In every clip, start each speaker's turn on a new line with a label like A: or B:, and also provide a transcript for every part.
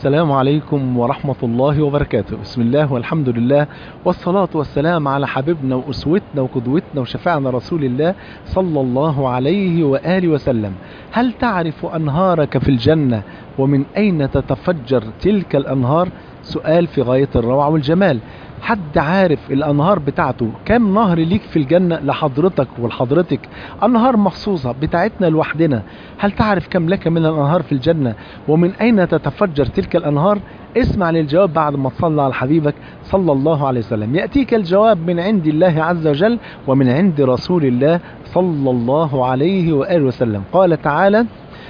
A: السلام عليكم ورحمة الله وبركاته بسم الله والحمد لله والصلاة والسلام على حبيبنا وأسوتنا وقدوتنا وشفاعنا رسول الله صلى الله عليه وآله وسلم هل تعرف أنهارك في الجنة ومن أين تتفجر تلك الأنهار سؤال في غاية الروعة والجمال حد عارف الانهار بتاعته كم نهر ليك في الجنة لحضرتك ولحضرتك انهار مخصوصة بتاعتنا لوحدنا هل تعرف كم لك من الانهار في الجنة ومن اين تتفجر تلك الانهار اسمع للجواب بعد ما تصلى على حبيبك صلى الله عليه وسلم يأتيك الجواب من عند الله عز وجل ومن عند رسول الله صلى الله عليه وآله وسلم قال تعالى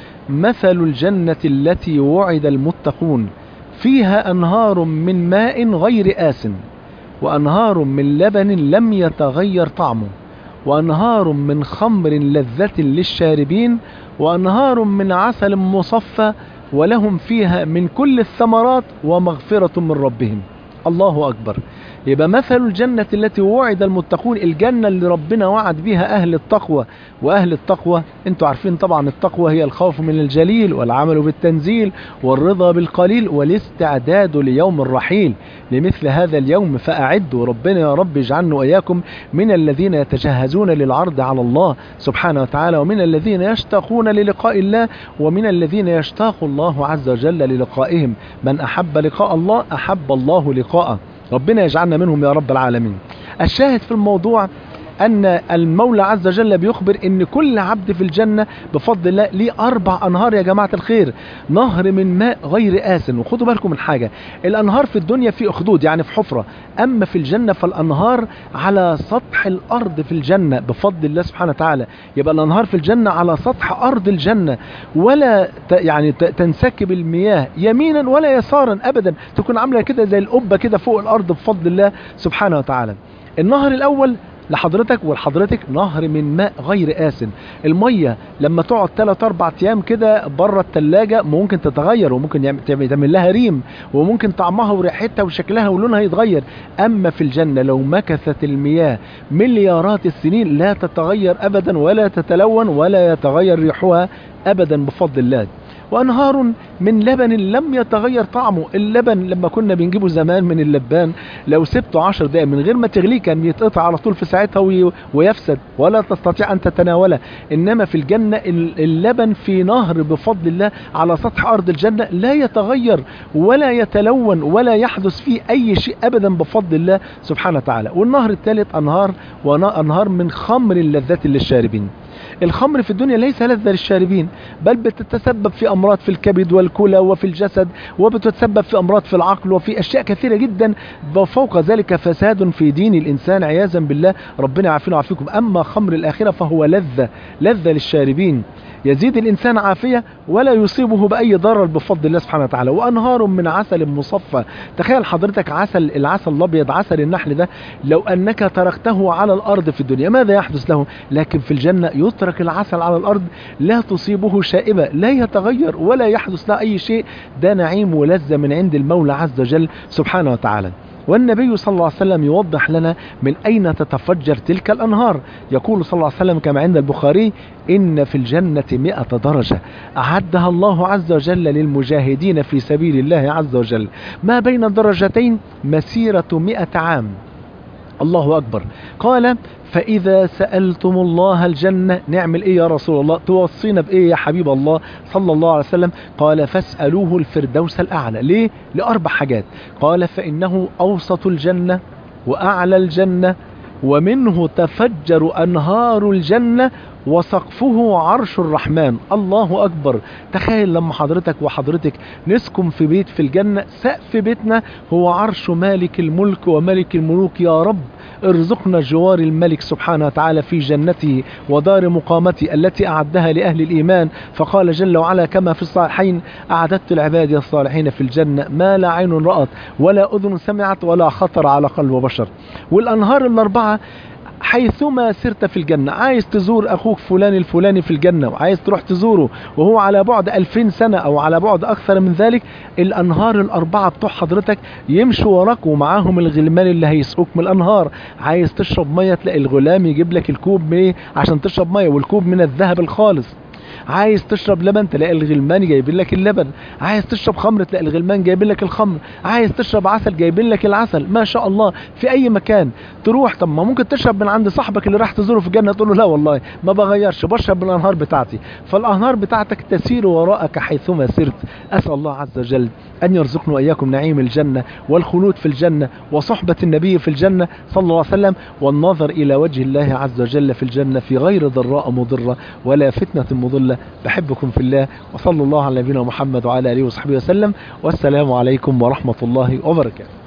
A: مثل الجنة التي وعد المتقون فيها أنهار من ماء غير آس وأنهار من لبن لم يتغير طعمه وأنهار من خمر لذة للشاربين وأنهار من عسل مصفى ولهم فيها من كل الثمرات ومغفرة من ربهم الله أكبر يبقى مثل الجنة التي وعد المتقون الجنة اللي ربنا وعد بها أهل التقوى وأهل التقوى انتوا عارفين طبعا التقوى هي الخوف من الجليل والعمل بالتنزيل والرضا بالقليل والاستعداد ليوم الرحيل لمثل هذا اليوم فأعدوا ربنا يا رب اجعلنا وإياكم من الذين يتجهزون للعرض على الله سبحانه وتعالى ومن الذين يشتاقون للقاء الله ومن الذين يشتاق الله عز وجل للقائهم من أحب لقاء الله أحب الله لقاءه ربنا يجعلنا منهم يا رب العالمين الشاهد في الموضوع أن المولى عز وجل بيخبر أن كل عبد في الجنة بفضل الله ليه أربع أنهار يا جماعة الخير نهر من ماء غير آسن وخدوا بالكم من حاجة الأنهار في الدنيا في أخدود يعني في حفرة أما في الجنة فالأنهار على سطح الأرض في الجنة بفضل الله سبحانه وتعالى يبقى الأنهار في الجنة على سطح أرض الجنة ولا يعني تنسكب المياه يمينا ولا يسارا أبدا تكون عاملة كده زي القبة كده فوق الأرض بفضل الله سبحانه وتعالى النهر الأول لحضرتك ولحضرتك نهر من ماء غير آسن المية لما تقعد 3 4 ايام كده بره التلاجة ممكن تتغير وممكن تعمل لها ريم وممكن طعمها وريحتها وشكلها ولونها يتغير اما في الجنة لو مكثت المياه مليارات السنين لا تتغير ابدا ولا تتلون ولا يتغير ريحها ابدا بفضل الله وانهار من لبن لم يتغير طعمه اللبن لما كنا بنجيبه زمان من اللبان لو سبته عشر دقائق من غير ما تغليه كان يتقطع على طول في ساعتها ويفسد ولا تستطيع ان تتناوله انما في الجنة اللبن في نهر بفضل الله على سطح ارض الجنة لا يتغير ولا يتلون ولا يحدث فيه اي شيء ابدا بفضل الله سبحانه وتعالى والنهر الثالث انهار وانهار من خمر لذة للشاربين الخمر في الدنيا ليس لذة للشاربين بل بتتسبب في أمراض في الكبد والكلى وفي الجسد وبتتسبب في أمراض في العقل وفي أشياء كثيرة جدا وفوق ذلك فساد في دين الإنسان عياذا بالله ربنا يعافينا ويعافيكم أما خمر الآخرة فهو لذة لذة للشاربين يزيد الإنسان عافية ولا يصيبه بأي ضرر بفضل الله سبحانه وتعالى وأنهار من عسل مصفى تخيل حضرتك عسل العسل الأبيض عسل النحل ده لو أنك تركته على الأرض في الدنيا ماذا يحدث له لكن في الجنة يترك العسل على الأرض لا تصيبه شائبة لا يتغير ولا يحدث له أي شيء ده نعيم ولذة من عند المولى عز وجل سبحانه وتعالى والنبي صلى الله عليه وسلم يوضح لنا من أين تتفجر تلك الأنهار يقول صلى الله عليه وسلم كما عند البخاري إن في الجنة مئة درجة أعدها الله عز وجل للمجاهدين في سبيل الله عز وجل ما بين الدرجتين مسيرة مئة عام الله أكبر قال فإذا سألتم الله الجنة نعمل إيه يا رسول الله توصينا بإيه يا حبيب الله صلى الله عليه وسلم قال فاسألوه الفردوس الأعلى ليه لأربع حاجات قال فإنه أوسط الجنة وأعلى الجنة ومنه تفجر أنهار الجنة وسقفه عرش الرحمن الله أكبر تخيل لما حضرتك وحضرتك نسكن في بيت في الجنة سقف بيتنا هو عرش مالك الملك وملك الملوك يا رب ارزقنا جوار الملك سبحانه وتعالى في جنته ودار مقامته التي أعدها لأهل الإيمان فقال جل وعلا كما في الصالحين أعددت العباد الصالحين في الجنة ما لا عين رأت ولا أذن سمعت ولا خطر على قلب بشر والأنهار الأربعة حيثما سرت في الجنة عايز تزور أخوك فلان الفلاني في الجنة وعايز تروح تزوره وهو على بعد ألفين سنة أو على بعد أكثر من ذلك الأنهار الأربعة بتوع حضرتك يمشوا وراك ومعاهم الغلمان اللي هيسقوك من الأنهار عايز تشرب مية تلاقي الغلام يجيب لك الكوب ايه عشان تشرب مية والكوب من الذهب الخالص عايز تشرب لبن تلاقي الغلمان جايبين لك اللبن عايز تشرب خمر تلاقي الغلمان جايبين لك الخمر عايز تشرب عسل جايبين لك العسل ما شاء الله في اي مكان تروح طب ما ممكن تشرب من عند صاحبك اللي راح تزوره في الجنه تقول له لا والله ما بغيرش بشرب من الانهار بتاعتي فالانهار بتاعتك تسير وراءك حيثما سرت اسال الله عز وجل ان يرزقنا واياكم نعيم الجنه والخلود في الجنه وصحبه النبي في الجنه صلى الله عليه وسلم والنظر الى وجه الله عز وجل في الجنه في غير ضراء مضره ولا فتنه مضله بحبكم في الله وصلى الله على نبينا محمد وعلى اله وصحبه وسلم والسلام عليكم ورحمه الله وبركاته